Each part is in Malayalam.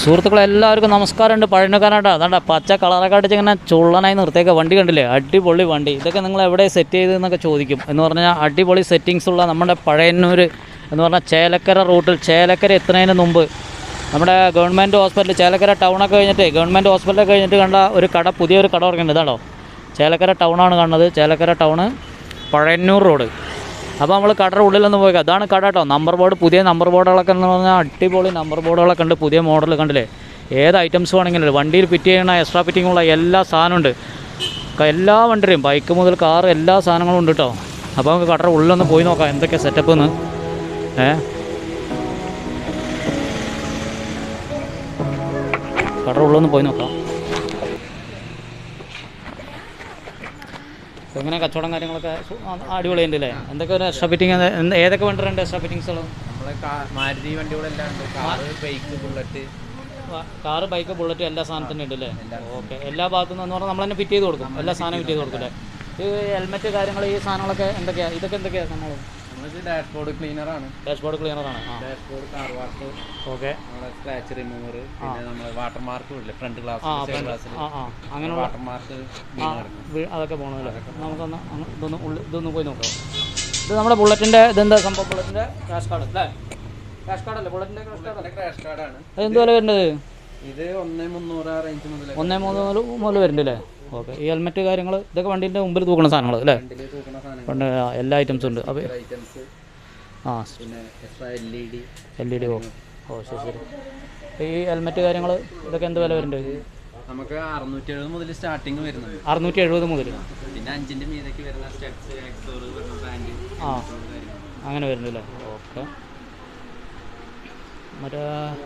സുഹൃത്തുക്കളെ എല്ലാവർക്കും നമസ്കാരമുണ്ട് പഴയക്കാരാട്ടോ അതാണ്ട പച്ച കളറൊക്കെ അടിച്ച് ഇങ്ങനെ ചുള്ളനായി നിർത്തിയേക്ക വണ്ടി കണ്ടില്ലേ അടിപൊളി വണ്ടി ഇതൊക്കെ നിങ്ങൾ എവിടെ സെറ്റ് ചെയ്തെന്നൊക്കെ ചോദിക്കും എന്ന് പറഞ്ഞാൽ അടിപൊളി സെറ്റിങ്സ് ഉള്ള നമ്മുടെ പഴയന്നൂർ എന്ന് പറഞ്ഞാൽ ചേലക്കര റൂട്ടിൽ ചേലക്കര എത്തുന്നതിന് മുമ്പ് നമ്മുടെ ഗവൺമെൻറ് ഹോസ്പിറ്റൽ ചേലക്കര ടൗണൊക്കെ കഴിഞ്ഞിട്ട് ഗവൺമെൻറ് ഹോസ്പിറ്റലൊക്കെ കഴിഞ്ഞിട്ട് കണ്ട ഒരു കട പുതിയൊരു കട തുടങ്ങിയിട്ടുണ്ട് ഇതാണോ ചേലക്കര ടൗണാണ് കാണുന്നത് ചേലക്കര ടൗണ് പഴയന്നൂർ റോഡ് അപ്പോൾ നമ്മൾ കടയുടെ ഉള്ളിലൊന്ന് പോയി അതാണ് കട കേട്ടോ നമ്പർ ബോർഡ് പുതിയ നമ്പർ ബോർഡുകളൊക്കെ എന്ന് പറഞ്ഞാൽ അടിപൊളി നമ്പർ ബോർഡുകളൊക്കെ ഉണ്ട് പുതിയ മോഡൽ കണ്ടില്ലേ ഏത് ഐറ്റംസ് വേണമെങ്കിലും വണ്ടിയിൽ ഫിറ്റ് ചെയ്യണ എക്സ്ട്രാ ഫിറ്റിങ്ങുള്ള എല്ലാ സാധനമുണ്ട് ക- എല്ലാ വണ്ടിയും ബൈക്ക് മുതൽ കാർ എല്ലാ സാധനങ്ങളും ഉണ്ട് കേട്ടോ അപ്പോൾ നമുക്ക് കടയുടെ ഉള്ളിലൊന്ന് പോയി നോക്കാം എന്തൊക്കെ സെറ്റപ്പ് എന്ന് ഏ കടയുടെ ഉള്ളിലൊന്ന് പോയി നോക്കാം അപ്പോൾ എങ്ങനെ കച്ചവടം കാര്യങ്ങളൊക്കെ സു- ആ, അടിപൊളിയുണ്ട് അല്ലേ എന്തൊക്കെ ഒരു എക്സ്ട്രാ ഫിറ്റിംഗ് ഏതൊക്കെ വണ്ടിയുണ്ട് എക്സ്ട്രാ ഫിറ്റിങ്സുകൾ നമ്മളെ കാ- മാരുതി വണ്ടികളെല്ലാം ഉണ്ട് car bike bullet car bike bullet എല്ലാ സാധനത്തിനും ഉണ്ട് അല്ലേ ഓക്കെ എല്ലാ ഭാഗത്തുനിന്ന് എന്ന് പറഞ്ഞാൽ നമ്മൾ തന്നെ ഫിറ്റ് ചെയ്ത് കൊടുക്കും എല്ലാ സാധനവും ഫിറ്റ് ചെയ്ത് കൊടുക്കും അല്ലേ ഈ ഹെൽമെറ്റ് കാര്യങ്ങൾ ഈ സാധനങ്ങളൊക്കെ എന്തൊക്കെയാണ് ഇതൊക്കെ എന്തൊക്കെയാണ് സംഭവം നമ്മൾക്ക് ഡാഷ്ബോർഡ് ക്ലീനർ ആണ് ഡാഷ്ബോർഡ് ക്ലീനറാണ് ആ ഡാഷ്ബോർഡ് കാർ വാഷ് ഓക്കെ നമ്മളെ സ്ക്രാച്ച് റിമൂവർ പിന്നെ നമ്മളെ വാട്ടർ മാർക്ക് ഇല്ലേ ഫ്രണ്ട് ആ ഗ്ലാസ് സൈഡ് ഗ്ലാസ്സിൽ ആ ആ അങ്ങനെയുള്ള വാട്ടർ മാർക്ക് ആ വീ- അതൊക്കെ പോകണമല്ലേ നമുക്കൊന്ന് അങ്ങ് ഇതൊന്ന് ഉള്ളിൽ ഇതൊന്ന് പോയി നോക്കാം ഇത് നമ്മുടെ ബുള്ളറ്റിൻ്റെ ഇതെന്താ സംഭവം ബുള്ളറ്റിൻ്റെ ക്രാഷ് കാർഡ് അല്ലേ ക്രാഷ് കാർഡല്ലേ ബുള്ളറ്റിൻ്റെ ക്രാഷ് കാർഡ് ക്രാഷ് കാർഡാണ് അത് എന്ത് വില വരുന്നത് ഇത് ഒന്ന് മുന്നൂറ് ആ റേഞ്ച് മുതൽ ഒന്നേ മൂന്ന് മുതൽ മുതൽ വരുന്നുണ്ട് അല്ലേ ഓക്കെ ഈ ഹെൽമെറ്റ് കാര്യങ്ങൾ ഇതൊക്കെ വണ്ടീൻ്റെ മുമ്പിൽ തൂക്കുന്ന സാധനങ്ങൾ അല്ലേ ഫ്രണ്ടിൽ തൂക്കുന്ന സാധനങ്ങൾ പണ്ട് ആ, എല്ലാ ഐറ്റംസും ഉണ്ട് അപ്പോൾ ഐറ്റംസ് ആ പിന്നെ extra L E D L E D ഓ ഓ ശരി ശരി ഈ ഹെൽമെറ്റ് കാര്യങ്ങൾ ഇതൊക്കെ എന്ത് വില വരുന്നുണ്ട് നമുക്ക് അറുന്നൂറ്റി എഴുപത് മുതൽ സ്റ്റാർട്ടിങ് വരുന്നുണ്ട് അറുന്നൂറ്റി എഴുപത് മുതൽ പിന്നെ അഞ്ചിന്റെ മീതേക്ക് വരുന്ന സ്റ്റെപ്സ് എക്സോർ വരുന്ന ബ്രാൻഡ് ആ അങ്ങനെ വരുന്നുണ്ട് അല്ലേ ഓക്കെ മറ്റേ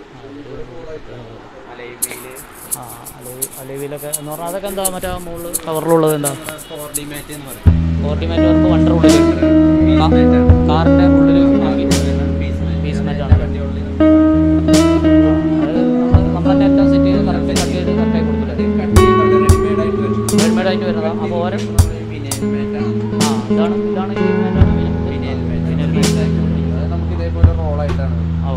അലൈവിയില് ആ അലവി അലവിയിലൊക്കെ എന്ന് പറഞ്ഞാൽ അതൊക്കെ എന്താ മറ്റേ മുകളിൽ കവറിലുള്ളത് എന്താ ഫോർ ഡി മാറ്റ് എന്ന് പറയും ഫോർട്ടിമേറ്റ് വരുമ്പോൾ വണ്ടർ ഉള്ളിൽ കാറിൻ്റെ ഉള്ളിൽ പീസ് മാറ്റാണ് അത് നമ്മൾ നമ്മൾ തന്നെ എല്ലാം സെറ്റ് ചെയ്ത് കറക്റ്റ് കട്ട് ചെയ്ത് കറക്റ്റായി കൊടുക്കില്ല റെഡിമെയ്ഡ് ആയിട്ട് വരുന്നതാ അപ്പോൾ ഓരോ ആ ഇതാണ് ഇതാണ് ഈ ഇതിൻ്റെ വിനയൽ മാറ്റ്. നമുക്ക് ഇതേപോലെ റോളായിട്ടാണ് ഓ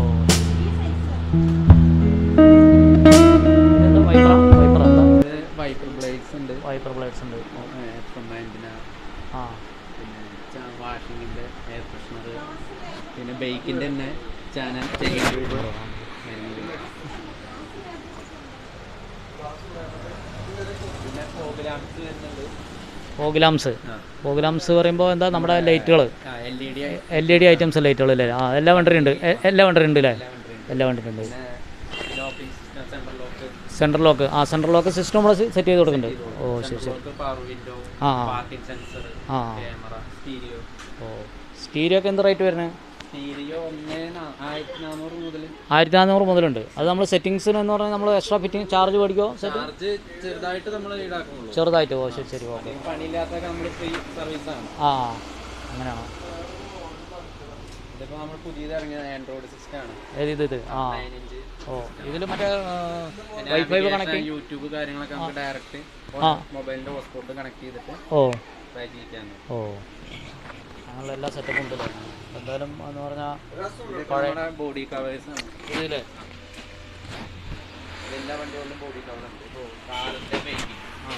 ഇതെന്താ വൈപ്പറ വൈപ്പറ എന്താ വൈപ്പർ ബ്ലേഡ്സ് ഉണ്ട് വൈപ്പർ ബ്ലേഡ്സ് ഉണ്ട് കമ്പാൻഡിന ആ പിന്നെ വാഷിങ്ങിൻ്റെ എയർ ഫ്രഷ്നർ പിന്നെ ബൈക്കിൻ്റെ തന്നെ ചാനൽ ചെയിൻ ട്യൂബ് പിന്നെ ഫോഗ്ലാംസ് വരുന്നുണ്ട് പ്രോഗ്രാംസ് ആ പ്രോഗ്രാംസ് പറയുമ്പോൾ എന്താ നമ്മുടെ ലൈറ്റുകൾ L E D L E D items ലൈറ്റുകൾ അല്ലേ ആ എല്ലാ വണ്ടിയും ഉണ്ട് എ- എല്ലാ വണ്ടിയും ഉണ്ട് അല്ലേ എല്ലാ വണ്ടിയും ഉണ്ട് പിന്നെ locking central lock central lock ആ സെൻട്രൽ ലോക്ക് സിസ്റ്റം നമ്മൾ സെറ്റ് ചെയ്ത് കൊടുക്കുന്നുണ്ട് ഓ ശരി ശരി ലോക്ക് പവർ വിൻഡോ ആ പാർക്കിംഗ് സെൻസർ ആ ക്യാമറ സ്റ്റീരിയോ ഓ സ്റ്റീരിയോ ഒക്കെ എന്ത് റേറ്റ് വരുന്നത് സ്റ്റീരിയോ ഒന്ന് നാ- ആയിരത്തി നാനൂറ് മുതൽ ആയിരത്തി നാനൂറ് മുതലുണ്ട് അത് നമ്മൾ സെറ്റിങ്സിന് എന്ന് പറഞ്ഞാൽ നമ്മൾ എക്സ്ട്രാ ഫിറ്റിംഗ് ചാർജ് മേടിക്കോ സെറ്റ് ചാർജ് ചെറുതായിട്ട് നമ്മൾ ഈടാക്കുന്നുള്ളൂ ചെറുതായിട്ട് ഓ ശരി ശരി ഓക്കെ പണിയില്ലാത്തൊക്കെ നമ്മൾ ഫ്രീ സർവീസ് ആണ് ആ അങ്ങനെയാണോ ഇതിപ്പോൾ നമ്മൾ പുതിയത് ഇറങ്ങിയ ആൻഡ്രോയിഡ് സിസ്റ്റം ആണ് ഏത് ഇത് ഇത് ആ നയൻ ഇഞ്ച് ഓ ഇതിൽ മറ്റേ വൈഫൈ കണക്ട് യൂട്യൂബ് കാര്യങ്ങളൊക്കെ നമുക്ക് ഡയറക്റ്റ് ആ. മൊബൈലിന്റെ ഹോട്ട്സ്പോട്ട് കണക്ട് ചെയ്തിട്ട് ഓ ട്രൈ ചെയ്യിക്കാണ് ഓ അങ്ങനെയുള്ള എല്ലാ സെറ്റപ്പും ഉണ്ടല്ലോ എന്തായാലും എന്ന് പറഞ്ഞാൽ ഇതൊക്കെ നമ്മുടെ ബോഡി കവേഴ്സ് ആണ് ഇതില്ലേ എല്ലാ വണ്ടികളിലും ബോഡി കവർ ഉണ്ട് ഇപ്പോൾ കാറിന്റെ പെയിന്റിങ്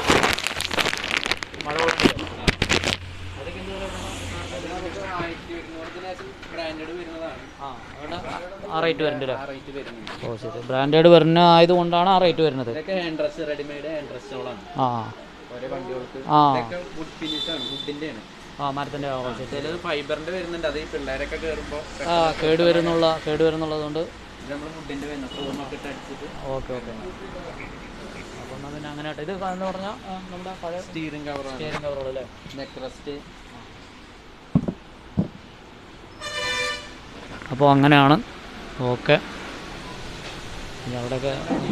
മഴ കൊള്ളില്ല അതൊക്കെ എന്ത് വില വരുന്നത്? നമുക്ക് ആയിരത്തി ഒരുന്നൂറ് ലേശം ബ്രാൻഡഡ് വരുന്നതാണ് ആ അവിടെ ആ റേറ്റ് വരുന്നുണ്ട് ആ റേറ്റ് വരുന്നുണ്ട് ഓ ശരി ബ്രാൻഡഡ് വരുന്ന ആയതുകൊണ്ടാണ് ആ റേറ്റ് വരുന്നത് ഇതൊക്കെ ഹാൻഡ് ഡ്രസ് റെഡിമെയ്ഡ് ഹാൻഡ് ഡ്രസ്സുകളാണ് ആ ഓരോ വണ്ടികൾക്ക് ആ. ഇതൊക്കെ വുഡ് ഫിനിഷ് ആണ് വുഡിന്റെ ആണ് ആ മരത്തിൻ്റെ ആ ശരി ചിലത് ഫൈബറിന്റെ വരുന്നുണ്ട് അത് ഈ പിള്ളേരൊക്കെ കയറുമ്പോൾ ആ കേട് വരുന്നുള്ള കേട് വരുന്നുള്ളതുകൊണ്ട് ഇത് നമ്മൾ വുഡിന്റെ വരുന്ന ഫോമൊക്കെ ഇട്ട് അടിച്ചിട്ട് ഓക്കെ ഓക്കെ അപ്പോൾ എന്നാൽ പിന്നെ അങ്ങനെ ആട്ടെ ഇത് എന്ന് പറഞ്ഞാൽ ആ, നമ്മുടെ പഴയ സ്റ്റീറിംഗ് കവറാണ് സ്റ്റിയറിംഗ് കവറുകൾ അല്ലേ നെക്ക് റെസ്റ്റ് അപ്പോൾ അങ്ങനെയാണ് ഓക്കെ ഇനി അവിടെയൊക്കെ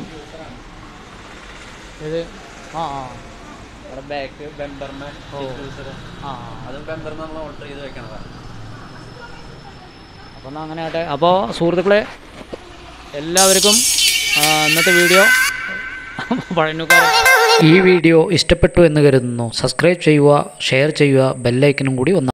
ഇത് ആ ആ അവിടെ ബാക്ക് ബെമ്പർമാൻ ഓ. ആ അതും ബെമ്പർ നമ്മൾ ഓൾട്ടർ ചെയ്ത് വെക്കണതാണ് അപ്പോൾ എന്നാൽ അങ്ങനെ ആട്ടെ അപ്പോൾ സുഹൃത്തുക്കളെ എല്ലാവർക്കും ആ, ഇന്നത്തെ വീഡിയോ പഴയക്കാരൻ ഈ വീഡിയോ ഇഷ്ടപ്പെട്ടു എന്ന് കരുതുന്നു സബ്സ്ക്രൈബ് ചെയ്യുക ഷെയർ ചെയ്യുക ബെല്ലൈക്കനും കൂടി ഒന്ന്